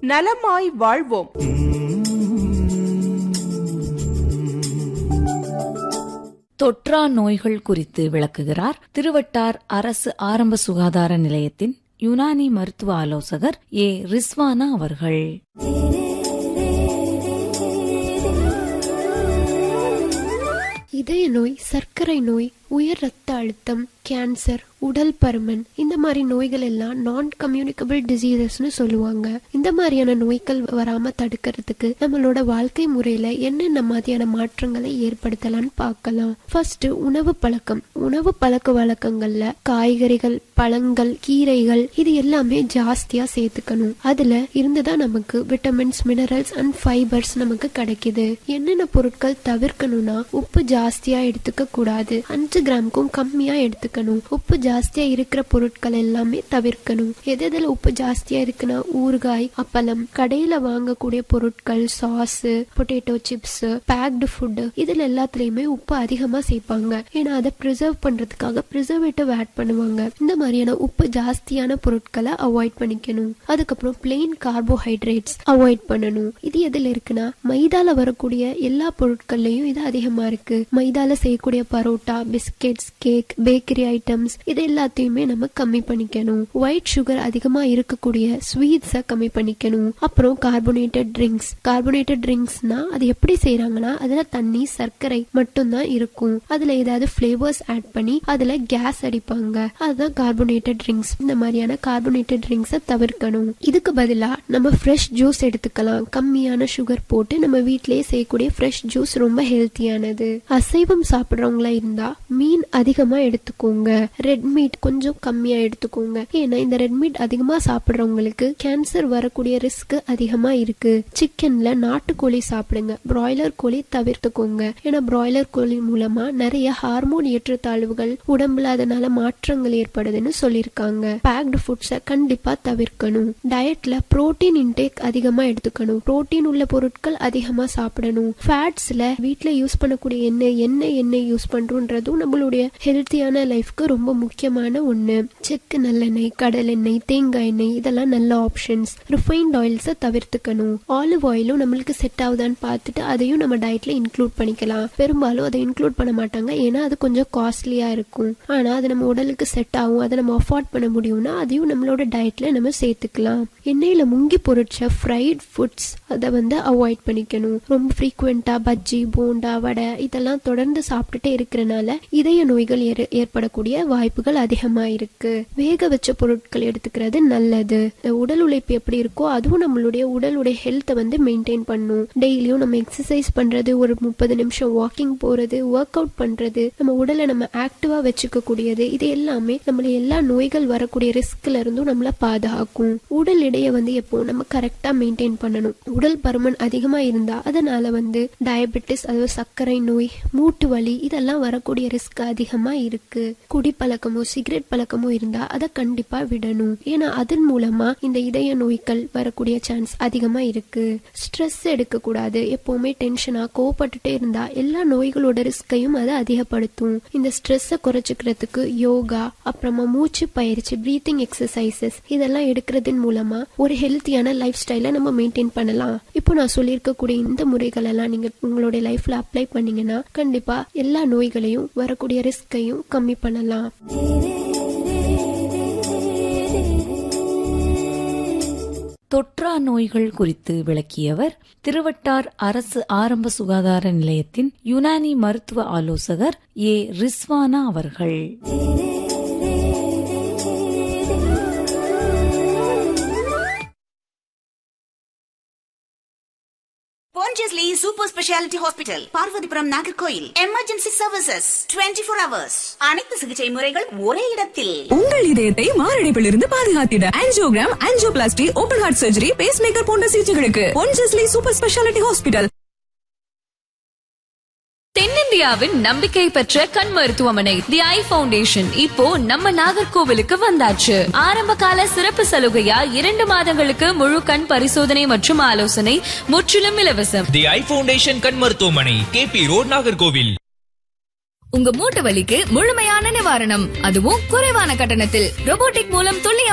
நலமாய் வாழ்வோம் தொற்றா நோய்கள் குறித்து விளக்குகிறார் திருவட்டார் அரசு ஆரம்ப சுகாதார நிலையத்தின் யுனானி மருத்துவ ஆலோசகர் ஏ ரிஸ்வானா அவர்கள் இதய நோய் சர்க்கரை நோய் உயர் ரத்த அழுத்தம் கேன்சர் உடல் பருமன் இந்த மாதிரி நோய்கள் எல்லாம் நான் கம்யூனிகபிள் டிசீசஸ்னு சொல்லுவாங்க இந்த மாதிரியான நோய்கள் வராம தடுக்கிறதுக்கு நம்மளோட வாழ்க்கை முறையில என்னென்ன மாதிரியான மாற்றங்களை ஏற்படுத்தலாம்னு பார்க்கலாம் ஃபர்ஸ்ட் உணவு பழக்கம் உணவு பழக்க வழக்கங்கள்ல காய்கறிகள் பழங்கள் கீரைகள் இது எல்லாமே ஜாஸ்தியா சேர்த்துக்கணும் அதுல இருந்துதான் நமக்கு விட்டமின்ஸ் மினரல்ஸ் அண்ட் ஃபைபர்ஸ் நமக்கு கிடைக்குது என்னென்ன பொருட்கள் தவிர்க்கணும்னா உப்பு ஜாஸ்தியா எடுத்துக்க கூடாது அஞ்சு கிராமுக்கும் கம்மியா எடுத்துக்கணும் உப்பு ஜாஸ்தியா இருக்கிற பொருட்கள் எல்லாமே தவிர்க்கணும் எது எதுல உப்பு ஜாஸ்தியா இருக்குன்னா ஊறுகாய் அப்பளம் கடையில வாங்கக்கூடிய பொருட்கள் sauce potato chips baked food இதுல எல்லாத்துலயுமே உப்பு அதிகமா சேர்ப்பாங்க ஏன்னா அதை ப்ரிசர்வ் பண்றதுக்காக ப்ரிசர்வேட்டிவ் ஆட் பண்ணுவாங்க இந்த மாதிரியான உப்பு ஜாஸ்தியான பொருட்களை அவாய்ட் பண்ணிக்கணும் அதுக்கப்புறம் பிளெயின் கார்போஹைட்ரேட்ஸ் அவாய்ட் பண்ணணும் இது எதுல இருக்குன்னா மைதால வரக்கூடிய எல்லா பொருட்கள்லயும் இது அதிகமா இருக்கு மைதால செய்யக்கூடிய parotta biscuits cake bakery items இது எல்லாத்தையுமே நம்ம கம்மி பண்ணிக்கணும் ஒயிட் சுகர் அதிகமா இருக்கக்கூடிய ஸ்வீட்ஸை கம்மி பண்ணிக்கணும் அப்புறம் கார்போனேட்டட் ட்ரிங்க்ஸ் கார்போனேட்டட் ட்ரிங்க்ஸ்னா அது எப்படி செய்யறாங்கன்னா அதுல தண்ணி சர்க்கரை மட்டும்தான் இருக்கும் அதுல ஏதாவது ஃபிளேவர்ஸ் ஆட் பண்ணி அதுல கேஸ் அடிப்பாங்க அதுதான் கார்போனேட்டட் ட்ரிங்க்ஸ் இந்த மாதிரியான கார்போனேட்டட் ட்ரிங்க்ஸை தவிர்க்கணும் இதுக்கு பதிலா நம்ம ஃப்ரெஷ் ஜூஸ் எடுத்துக்கலாம் கம்மியான சுகர் போட்டு நம்ம வீட்டிலேயே செய்யக்கூடிய ஃப்ரெஷ் ஜூஸ் ரொம்ப ஹெல்த்தியானது அசைவம் சாப்பிடுறவங்களா இருந்தா மீன் அதிகமா எடுத்துக்கோங்க ரெட் மீட் கொஞ்சம் கம்மியா எடுத்துக்கோங்க ஏன்னா இந்த ரெட் மீட் அதிகமா சாப்பிடுறவங்களுக்கு கேன்சர் வரக்கூடிய ரிஸ்க் அதிகமா இருக்கு சிக்கன்ல நாட்டுக்கோழி சாப்பிடுங்க பிராய்லர் கோழி தவிர்த்துக்கோங்க ஏன்னா பிராய்லர் கோழி மூலமா நிறைய ஹார்மோன் ஏற்றத்தாழ்வுகள் உடம்புல அதனால மாற்றங்கள் ஏற்படுதுன்னு சொல்லியிருக்காங்க பேக்டு ஃபுட்ஸை கண்டிப்பா தவிர்க்கணும் டயட்ல புரோட்டீன் இன்டேக் அதிகமா எடுத்துக்கணும் புரோட்டீன் உள்ள பொருட்கள் அதிகமா சாப்பிடணும் ஃபேட்ஸ்ல வீட்ல யூஸ் பண்ணக்கூடிய எண்ணெய் என்ன எண்ணெய் யூஸ் பண்றோன்றதும் நம்மளுடைய ஹெல்த்தியான லைஃப்க்கு ரொம்ப முக்கியமான ஒண்ணு செக்கு நல்லெண்ணெய் கடலெண்ணெய் தேங்காய் எண்ணெய் இதெல்லாம் நல்ல ஆப்ஷன்ஸ் ரிஃபைன்ட் ஆயில்ஸை தவிர்த்துக்கணும் ஆலிவ் ஆயிலும் நம்மளுக்கு செட் ஆகுதான்னு பார்த்துட்டு அதையும் நம்ம டயட்ல இன்க்ளூட் பண்ணிக்கலாம் பெரும்பாலும் அதை இன்க்ளூட் பண்ண மாட்டாங்க ஏன்னா அது கொஞ்சம் காஸ்ட்லியா இருக்கும் ஆனா அது நம்ம உடலுக்கு செட் ஆகும் அதை நம்ம அஃபோர்ட் பண்ண முடியும்னா அதையும் நம்மளோட டயட்ல நம்ம சேர்த்துக்கலாம் எண்ணெயில முங்கி பொரிச்ச ஃப்ரைட் ஃபுட்ஸ் அதை வந்து அவாய்ட் பண்ணிக்கணும் ரொம்ப ஃப்ரீக்வெண்டா பஜ்ஜி போண்டா வடை இதெல்லாம் தொடர்ந்து சாப்பிட்டுட்டே இருக்கிறனால இதய நோய்கள் ஏற- ஏற்படக்கூடிய வாய்ப்புகள் அதிகமா இருக்கு வேக வச்ச பொருட்கள் எடுத்துக்கிறது நல்லது உடல் உழைப்பு எப்படி இருக்கோ அதுவும் நம்மளுடைய உடலுடைய ஹெல்த்தை வந்து மெயின்டைன் பண்ணும் டெய்லியும் நம்ம எக்ஸசைஸ் பண்றது ஒரு முப்பது நிமிஷம் வாக்கிங் போறது ஒர்க் அவுட் பண்றது நம்ம உடலை நம்ம ஆக்டிவா வச்சுக்க கூடியது இது எல்லாமே நம்மள எல்லா நோய்கள் வரக்கூடிய ரிஸ்க்ல இருந்தும் நம்மள பாதுகாக்கும் உடல் எடையை வந்து எப்போ நம்ம கரெக்டா மெயின்டைன் பண்ணணும் உடல் பருமன் அதிகமா இருந்தா அதனால வந்து டயபெட்டிஸ் அதாவது சர்க்கரை நோய் மூட்டு வலி இதெல்லாம் வரக்கூடிய ரிஸ்க் அதிகமா இருக்கு குடி பழக்கமோ சிகரெட் பழக்கமோ இருந்தா அதை கண்டிப்பா விடணும் ஏன்னா அதன் மூலமா இந்த இதய நோய்கள் வரக்கூடிய சான்ஸ் அதிகமா இருக்கு ஸ்ட்ரெஸ் எடுக்க கூடாது எப்பவுமே டென்ஷனா கோவப்பட்டுட்டே இருந்தா எல்லா நோய்களோட ரிஸ்கையும் அதை அதிகப்படுத்தும் இந்த ஸ்ட்ரெஸ்ஸை குறைச்சிக்கிறதுக்கு யோகா அப்புறமா மூச்சு பயிற்சி பிரீத்திங் எக்ஸசைசஸ் இதெல்லாம் எடுக்கிறதன் மூலமா ஒரு ஹெல்த்தியான லைஃப் ஸ்டைலை நம்ம மெயின்டைன் பண்ணலாம் இப்போ நான் சொல்லியிருக்கக்கூடிய இந்த முறைகள் எல்லாம் நீங்க உங்களுடைய லைஃப்ல அப்ளை பண்ணீங்கன்னா கண்டிப்பா எல்லா நோய்களையும் வரக்கூடிய ரிஸ்கையும் கம்மி பண்ணலாம் தொற்றா நோய்கள் குறித்து விளக்கியவர் திருவட்டார் அரசு ஆரம்ப சுகாதார நிலையத்தின் யுனானி மருத்துவ ஆலோசகர் ஏ ரிஸ்வானா அவர்கள் Pondicherry super speciality hospital Parvathipuram Nagercoil emergency services 24 four hours அனைத்து சிகிச்சை முறைகள் ஒரே இடத்தில் உங்கள் இதயத்தை மாரடைப்பிலிருந்து பாதுகாத்திட angiogram angioplasty open heart surgery pacemaker போன்ற சிகிச்சைகளுக்கு பொன்ஜஸ்லி சூப்பர் ஸ்பெஷாலிட்டி ஹாஸ்பிட்டல் தென்னிந்தியாவின் நம்பிக்கை பெற்ற கண் மருத்துவமனை தி ஐ ஃபவுண்டேஷன் இப்போ நம்ம நாகர்கோவிலுக்கு வந்தாச்சு ஆரம்ப கால சிறப்பு சலுகையா இரண்டு மாதங்களுக்கு முழு கண் பரிசோதனை மற்றும் ஆலோசனை முற்றிலும் இலவசம் தி ஐ ஃபவுண்டேஷன் கண் மருத்துவமனை கேபி ரோட் நாகர்கோவில் உங்க மூட்டு வலிக்கு முழுமையான நிவாரணம் அதுவும் குறைவான கட்டணத்தில் robotic மூலம் துல்லியமான